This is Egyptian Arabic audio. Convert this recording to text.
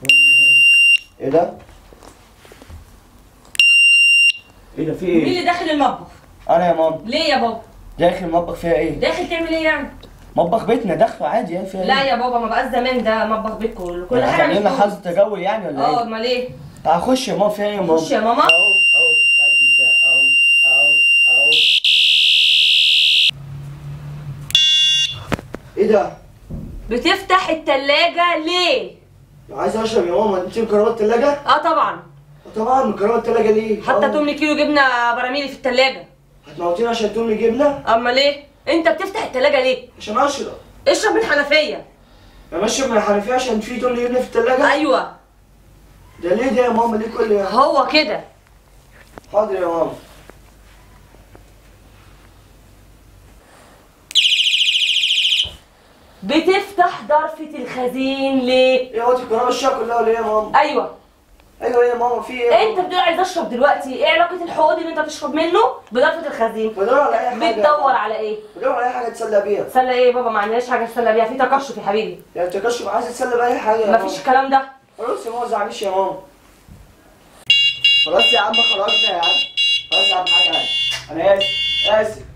ايه ده؟ ايه ده في مين ايه؟ اللي داخل المطبخ انا يا ماما ليه يا بابا داخل المطبخ فيها ايه؟ داخل تعمل ايه يعني مطبخ بيتنا داخله عادي يعني فيها لا ايه؟ يا بابا ما بقاش زمان ده مطبخ بيتكم كل- كل حاجه هتعمل لنا مفتوحة. حظ تجول يعني ولا اه ايه؟ امال ايه تعال خش يا ماما فيها ايه يا ماما؟ خش يا ماما. اهو اهو عندي بتاع اهو اهو اهو ايه ده؟ بتفتح التلاجة ليه عايز اشرب يا ماما انت مكرمه التلاجة؟ اه طبعا طبعا مكرمه التلاجة ليه؟ حتى آه. تملي كيلو جبنه براميلي في التلاجة هتموتيني عشان تقومي جبنه؟ امال ايه انت بتفتح التلاجة ليه عشان اشرب اشرب من الحنفيه انا اشرب من الحنفيه عشان في تمن جبنه في التلاجة؟ ايوه ده ليه ده يا ماما ليه كل ده؟ هو كده حاضر يا ماما بتفتح ضرفة الخزين ليه ايه هو الكرامه الشقه كلها ولا ايه يا ماما؟ ايوه ايوه يا ماما في ايه؟ يا انت ماما؟ بتقول عايز اشرب دلوقتي ايه علاقة الحوض اللي انت بتشرب منه بضرفة الخزين بدور على اي حاجه بتدور على ايه بدور على اي حاجه اتسلى بيها تسلى ايه يا بابا ما عندناش حاجه تسلى بيها في تقشف يا حبيبي يعني تكشف عايز اتسلى باي حاجه يا مفيش الكلام ده ماما. خلاص يا ماما زعليش يا ماما خلاص يا عم خلاص ده يا عم خلاص يا عم حاجه انا اسف اسف